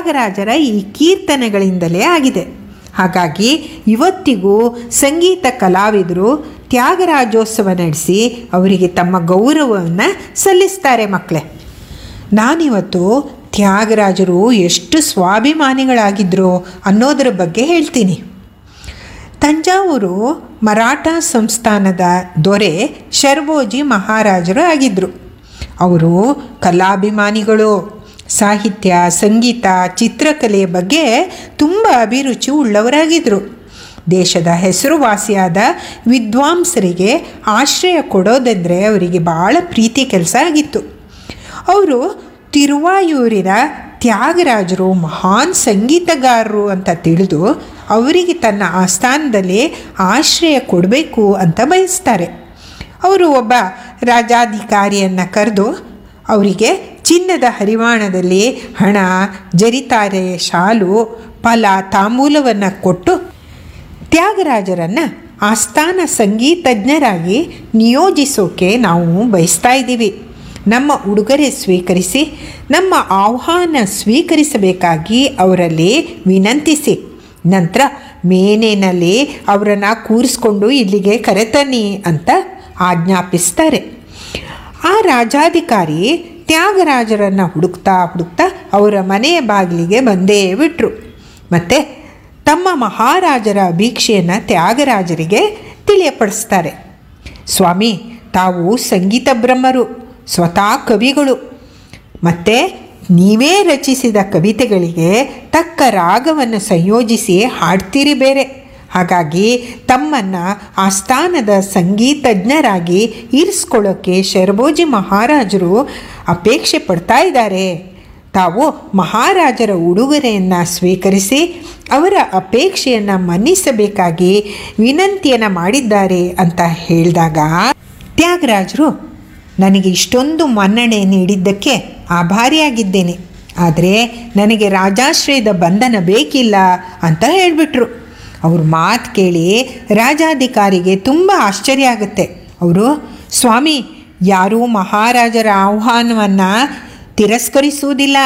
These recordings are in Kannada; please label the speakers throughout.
Speaker 1: ತ್ಯಾಗರಾಜರ ಈ ಕೀರ್ತನೆಗಳಿಂದಲೇ ಆಗಿದೆ ಹಾಗಾಗಿ ಇವತ್ತಿಗೂ ಸಂಗೀತ ಕಲಾವಿದರು ತ್ಯಾಗರಾಜೋತ್ಸವ ನಡೆಸಿ ಅವರಿಗೆ ತಮ್ಮ ಗೌರವವನ್ನು ಸಲ್ಲಿಸ್ತಾರೆ ಮಕ್ಕಳೇ ನಾನಿವತ್ತು ತ್ಯಾಗರಾಜರು ಎಷ್ಟು ಸ್ವಾಭಿಮಾನಿಗಳಾಗಿದ್ದರು ಅನ್ನೋದರ ಬಗ್ಗೆ ಹೇಳ್ತೀನಿ ತಂಜಾವೂರು ಮರಾಠ ಸಂಸ್ಥಾನದ ದೊರೆ ಶರ್ವೋಜಿ ಮಹಾರಾಜರು ಆಗಿದ್ದರು ಅವರು ಕಲಾಭಿಮಾನಿಗಳು ಸಾಹಿತ್ಯ ಸಂಗೀತ ಚಿತ್ರಕಲೆಯ ಬಗ್ಗೆ ತುಂಬ ಅಭಿರುಚಿ ಉಳ್ಳವರಾಗಿದ್ದರು ದೇಶದ ಹೆಸರುವಾಸಿಯಾದ ವಿದ್ವಾಂಸರಿಗೆ ಆಶ್ರಯ ಕೊಡೋದಂದರೆ ಅವರಿಗೆ ಭಾಳ ಪ್ರೀತಿ ಕೆಲಸ ಆಗಿತ್ತು ಅವರು ತಿರುವಾಯೂರಿನ ತ್ಯಾಗರಾಜರು ಮಹಾನ್ ಸಂಗೀತಗಾರರು ಅಂತ ತಿಳಿದು ಅವರಿಗೆ ತನ್ನ ಆಸ್ಥಾನದಲ್ಲಿ ಆಶ್ರಯ ಕೊಡಬೇಕು ಅಂತ ಬಯಸ್ತಾರೆ ಅವರು ಒಬ್ಬ ರಾಜಾಧಿಕಾರಿಯನ್ನು ಕರೆದು ಅವರಿಗೆ ಚಿನ್ನದ ಹರಿವಾಣದಲ್ಲಿ ಹಣ ಜರಿತಾರೆ ಶಾಲು ಫಲ ತಾಂಬೂಲವನ್ನು ಕೊಟ್ಟು ತ್ಯಾಗರಾಜರನ್ನು ಆಸ್ಥಾನ ಸಂಗೀತಜ್ಞರಾಗಿ ನಿಯೋಜಿಸೋಕೆ ನಾವು ಬಯಸ್ತಾ ಇದ್ದೀವಿ ನಮ್ಮ ಉಡುಗೊರೆ ಸ್ವೀಕರಿಸಿ ನಮ್ಮ ಆಹ್ವಾನ ಸ್ವೀಕರಿಸಬೇಕಾಗಿ ಅವರಲ್ಲಿ ವಿನಂತಿಸಿ ನಂತರ ಮೇನೇನಲ್ಲಿ ಅವರನ್ನು ಕೂರಿಸ್ಕೊಂಡು ಇಲ್ಲಿಗೆ ಕರೆತನ್ನಿ ಅಂತ ಆಜ್ಞಾಪಿಸ್ತಾರೆ ಆ ರಾಜಾಧಿಕಾರಿ ತ್ಯಾಗರಾಜರನ್ನು ಹುಡುಕ್ತಾ ಹುಡುಕ್ತಾ ಅವರ ಮನೆಯ ಬಾಗಿಲಿಗೆ ಬಂದೇ ಬಿಟ್ರು ಮತ್ತು ತಮ್ಮ ಮಹಾರಾಜರ ಅಭೀಕ್ಷೆಯನ್ನು ತ್ಯಾಗರಾಜರಿಗೆ ತಿಳಿಯಪಡಿಸ್ತಾರೆ ಸ್ವಾಮಿ ತಾವು ಸಂಗೀತ ಬ್ರಹ್ಮರು ಸ್ವತಃ ಕವಿಗಳು ಮತ್ತು ನೀವೇ ರಚಿಸಿದ ಕವಿತೆಗಳಿಗೆ ತಕ್ಕ ರಾಗವನ್ನು ಸಂಯೋಜಿಸಿ ಹಾಡ್ತೀರಿ ಬೇರೆ ಹಾಗಾಗಿ ತಮ್ಮನ್ನು ಆಸ್ಥಾನದ ಸಂಗೀತಜ್ಞರಾಗಿ ಇರಿಸ್ಕೊಳ್ಳೋಕ್ಕೆ ಶರ್ಬೋಜಿ ಮಹಾರಾಜರು ಅಪೇಕ್ಷೆ ಪಡ್ತಾ ಇದ್ದಾರೆ ತಾವು ಮಹಾರಾಜರ ಉಡುಗೊರೆಯನ್ನು ಸ್ವೀಕರಿಸಿ ಅವರ ಅಪೇಕ್ಷೆಯನ್ನು ಮನ್ನಿಸಬೇಕಾಗಿ ವಿನಂತಿಯನ್ನು ಮಾಡಿದ್ದಾರೆ ಅಂತ ಹೇಳಿದಾಗ ತ್ಯಾಗರಾಜರು ನನಗೆ ಇಷ್ಟೊಂದು ಮನ್ನಣೆ ನೀಡಿದ್ದಕ್ಕೆ ಆಭಾರಿಯಾಗಿದ್ದೇನೆ ಆದರೆ ನನಗೆ ರಾಜಾಶ್ರಯದ ಬಂಧನ ಬೇಕಿಲ್ಲ ಅಂತ ಹೇಳಿಬಿಟ್ರು ಅವ್ರ ಮಾತು ಕೇಳಿ ರಾಜಾಧಿಕಾರಿಗೆ ತುಂಬ ಆಶ್ಚರ್ಯ ಆಗುತ್ತೆ ಅವರು ಸ್ವಾಮಿ ಯಾರೂ ಮಹಾರಾಜರ ಆಹ್ವಾನವನ್ನು ತಿರಸ್ಕರಿಸುವುದಿಲ್ಲ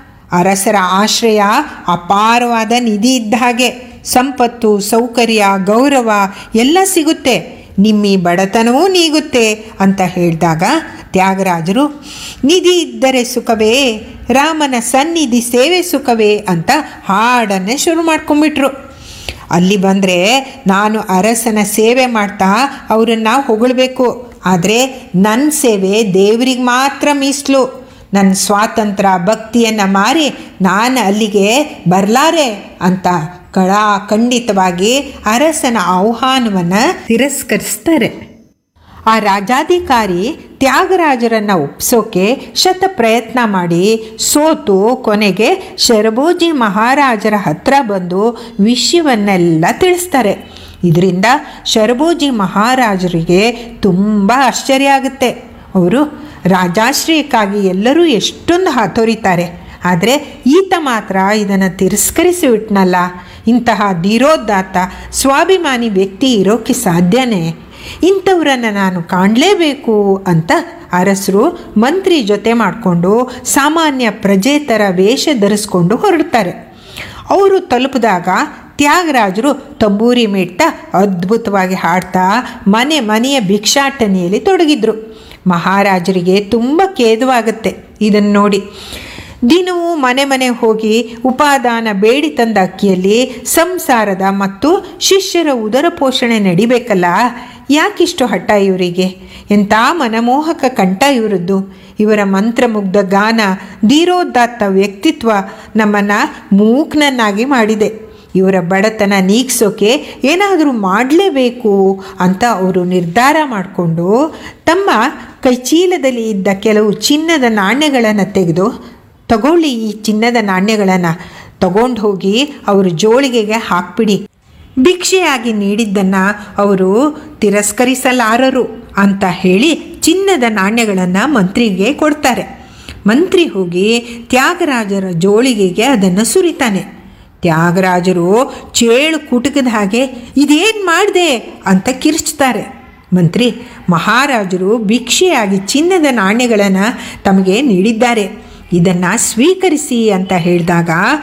Speaker 1: ಅರಸರ ಆಶ್ರಯ ಅಪಾರವಾದ ನಿಧಿ ಇದ್ದ ಹಾಗೆ ಸಂಪತ್ತು ಸೌಕರ್ಯ ಗೌರವ ಎಲ್ಲ ಸಿಗುತ್ತೆ ನಿಮ್ಮಿ ಬಡತನವೂ ನೀಗುತ್ತೆ ಅಂತ ಹೇಳಿದಾಗ ತ್ಯಾಗರಾಜರು ನಿಧಿ ಇದ್ದರೆ ಸುಖವೇ ರಾಮನ ಸನ್ನಿಧಿ ಸೇವೆ ಸುಖವೇ ಅಂತ ಹಾಡನ್ನೇ ಶುರು ಮಾಡ್ಕೊಂಬಿಟ್ರು ಅಲ್ಲಿ ಬಂದರೆ ನಾನು ಅರಸನ ಸೇವೆ ಮಾಡ್ತಾ ಅವರನ್ನು ಹೊಗಳ್ಬೇಕು ಆದರೆ ನನ್ನ ಸೇವೆ ದೇವರಿಗೆ ಮಾತ್ರ ಮೀಸಲು ನನ್ನ ಸ್ವಾತಂತ್ರ್ಯ ಭಕ್ತಿಯನ್ನು ಮಾರಿ ನಾನು ಅಲ್ಲಿಗೆ ಬರಲಾರೆ ಅಂತ ಕಳಾ ಖಂಡಿತವಾಗಿ ಅರಸನ ಆಹ್ವಾನವನ್ನು ತಿರಸ್ಕರಿಸ್ತಾರೆ ಆ ರಾಜಾಧಿಕಾರಿ ತ್ಯಾಗರಾಜರನ್ನು ಒಪ್ಸೋಕೆ ಶತ ಪ್ರಯತ್ನ ಮಾಡಿ ಸೋತು ಕೊನೆಗೆ ಶರಭೋಜಿ ಮಹಾರಾಜರ ಹತ್ರ ಬಂದು ವಿಷಯವನ್ನೆಲ್ಲ ತಿಳಿಸ್ತಾರೆ ಇದರಿಂದ ಶರಭೋಜಿ ಮಹಾರಾಜರಿಗೆ ತುಂಬ ಆಶ್ಚರ್ಯ ಆಗುತ್ತೆ ಅವರು ರಾಜಾಶ್ರಯಕ್ಕಾಗಿ ಎಲ್ಲರೂ ಎಷ್ಟೊಂದು ಹಾತೊರಿತಾರೆ ಆದರೆ ಈತ ಮಾತ್ರ ಇದನ್ನು ತಿರಸ್ಕರಿಸಿ ಬಿಟ್ನಲ್ಲ ಇಂತಹ ಧೀರೋದಾತ್ತ ಸ್ವಾಭಿಮಾನಿ ವ್ಯಕ್ತಿ ಇರೋಕ್ಕೆ ಸಾಧ್ಯನೇ ಇಂಥವ್ರನ್ನು ನಾನು ಕಾಣಲೇಬೇಕು ಅಂತ ಅರಸರು ಮಂತ್ರಿ ಜೊತೆ ಮಾಡಿಕೊಂಡು ಸಾಮಾನ್ಯ ಪ್ರಜೆ ಥರ ವೇಷ ಧರಿಸ್ಕೊಂಡು ಹೊರಡ್ತಾರೆ ಅವರು ತಲುಪಿದಾಗ ತ್ಯಾಗರಾಜರು ತಂಬೂರಿ ಮಿಡ್ತಾ ಅದ್ಭುತವಾಗಿ ಹಾಡ್ತಾ ಮನೆ ಮನೆಯ ಭಿಕ್ಷಾಟನೆಯಲ್ಲಿ ತೊಡಗಿದ್ರು ಮಹಾರಾಜರಿಗೆ ತುಂಬ ಖೇದವಾಗುತ್ತೆ ಇದನ್ನು ನೋಡಿ ದಿನವೂ ಮನೆ ಮನೆ ಹೋಗಿ ಉಪಾದಾನ ಬೇಡಿ ತಂದ ಅಕ್ಕಿಯಲ್ಲಿ ಸಂಸಾರದ ಮತ್ತು ಶಿಷ್ಯರ ಉದರ ಪೋಷಣೆ ನಡಿಬೇಕಲ್ಲ ಯಾಕಿಷ್ಟು ಹಠ ಇವರಿಗೆ ಎಂಥ ಮನಮೋಹಕ ಕಂಠ ಇವರದ್ದು ಇವರ ಮಂತ್ರಮುಗ್ಧ ಗಾನ ಧೀರೋದಾತ್ತ ವ್ಯಕ್ತಿತ್ವ ನಮ್ಮನ್ನು ಮೂಕ್ನನ್ನಾಗಿ ಮಾಡಿದೆ ಇವರ ಬಡತನ ನೀಗ್ಸೋಕೆ ಏನಾದರೂ ಮಾಡಲೇಬೇಕು ಅಂತ ಅವರು ನಿರ್ಧಾರ ಮಾಡಿಕೊಂಡು ತಮ್ಮ ಕೈಚೀಲದಲ್ಲಿ ಇದ್ದ ಕೆಲವು ಚಿನ್ನದ ನಾಣ್ಯಗಳನ್ನು ತೆಗೆದು ತಗೊಳ್ಳಿ ಈ ಚಿನ್ನದ ನಾಣ್ಯಗಳನ್ನು ತಗೊಂಡು ಹೋಗಿ ಅವರು ಜೋಳಿಗೆಗೆ ಹಾಕ್ಬಿಡಿ ಭಿಕ್ಷೆಯಾಗಿ ನೀಡಿದ್ದನ್ನು ಅವರು ತಿರಸ್ಕರಿಸಲಾರರು ಅಂತ ಹೇಳಿ ಚಿನ್ನದ ನಾಣ್ಯಗಳನ್ನು ಮಂತ್ರಿಗೆ ಕೊಡ್ತಾರೆ ಮಂತ್ರಿ ಹೋಗಿ ತ್ಯಾಗರಾಜರ ಜೋಳಿಗೆಗೆ ಅದನ್ನು ಸುರಿತಾನೆ ತ್ಯಾಗರಾಜರು ಚೇಳು ಕುಟುಕದ ಹಾಗೆ ಇದೇನು ಮಾಡಿದೆ ಅಂತ ಕಿರ್ಚ್ತಾರೆ ಮಂತ್ರಿ ಮಹಾರಾಜರು ಭಿಕ್ಷೆಯಾಗಿ ಚಿನ್ನದ ನಾಣ್ಯಗಳನ್ನು ತಮಗೆ ನೀಡಿದ್ದಾರೆ ಇದನ್ನು ಸ್ವೀಕರಿಸಿ ಅಂತ ಹೇಳಿದಾಗ